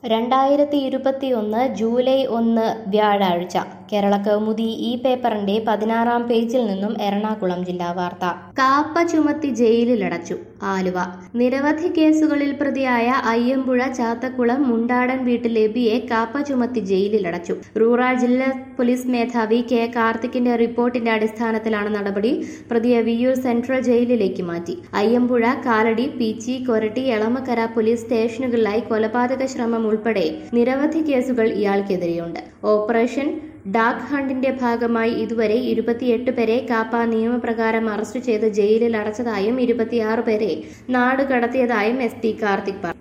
രണ്ടായിരത്തി ഇരുപത്തിയൊന്ന് ജൂലൈ ഒന്ന് വ്യാഴാഴ്ച കേരള കൗമുദി ഈ പേപ്പറിന്റെ പതിനാറാം പേജിൽ നിന്നും എറണാകുളം ജില്ലാ വാർത്ത കാപ്പ ചുമത്തി ജയിലിലടച്ചു ആലുവ നിരവധി കേസുകളിൽ പ്രതിയായ അയ്യമ്പുഴ ചാത്തക്കുളം മുണ്ടാടൻ വീട്ടിൽ എബിയെ കാപ്പ ചുമത്തി ജയിലിലടച്ചു റൂറൽ ജില്ലാ പോലീസ് മേധാവി കെ കാർത്തിക്കിന്റെ റിപ്പോർട്ടിന്റെ അടിസ്ഥാനത്തിലാണ് നടപടി പ്രതിയെ വിയ്യൂർ സെൻട്രൽ ജയിലിലേക്ക് മാറ്റി അയ്യമ്പുഴ കാലടി പീച്ചി കൊരട്ടി എളമക്കര പോലീസ് സ്റ്റേഷനുകളിലായി കൊലപാതക ശ്രമം ഉൾപ്പെടെ നിരവധി കേസുകൾ ഇയാൾക്കെതിരെയുണ്ട് ഓപ്പറേഷൻ ഡാർക്ക് ഹണ്ടിന്റെ ഭാഗമായി ഇതുവരെ ഇരുപത്തിയെട്ട് പേരെ കാപ്പ നിയമപ്രകാരം അറസ്റ്റ് ചെയ്ത് ജയിലിൽ അടച്ചതായും ഇരുപത്തിയാറ് പേരെ നാട് കടത്തിയതായും എസ് പി കാർത്തിക് പറഞ്ഞു